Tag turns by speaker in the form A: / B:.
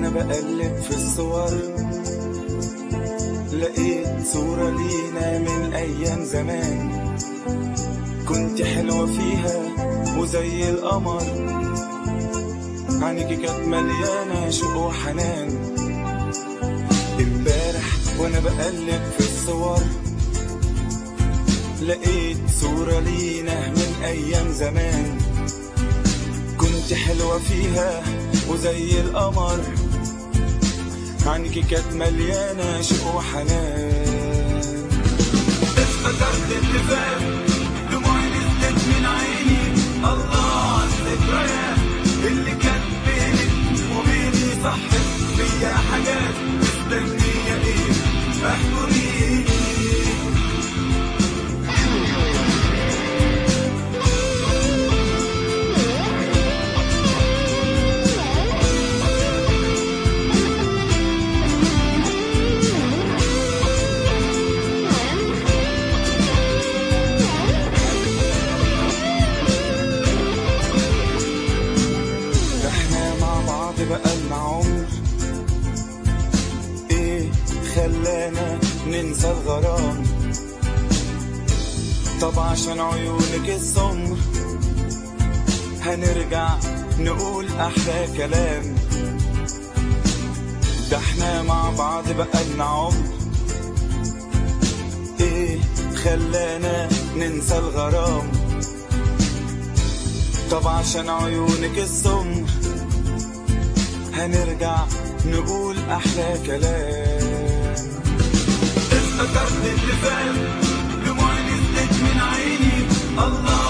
A: وانا بقلب في الصور لقيت صورة لينا من ايام زمان كنت حلوة فيها وزي القمر عينيكي كانت مليانة شوق وحنان امبارح وانا بقلب في الصور لقيت صورة لينا من ايام زمان كنت حلوة فيها وزي القمر عينيكي كانت مليانة شوق وحنان افتكرت اللي فات دموعي نزلت من عيني الله على الذكريات اللي كانت بينك وبيني صحت فيا حاجات مستنية ايه احكولي احنا مع بعض بقالنا عمر ايه خلانا ننسى الغرام طب عشان عيونك السمر هنرجع نقول احلى كلام ده احنا مع بعض بقالنا عمر ايه خلانا ننسى الغرام طب عشان عيونك السمر هنرجع نقول احلى كلام افتكرت اللي فات دموعي نزلت من عيني الله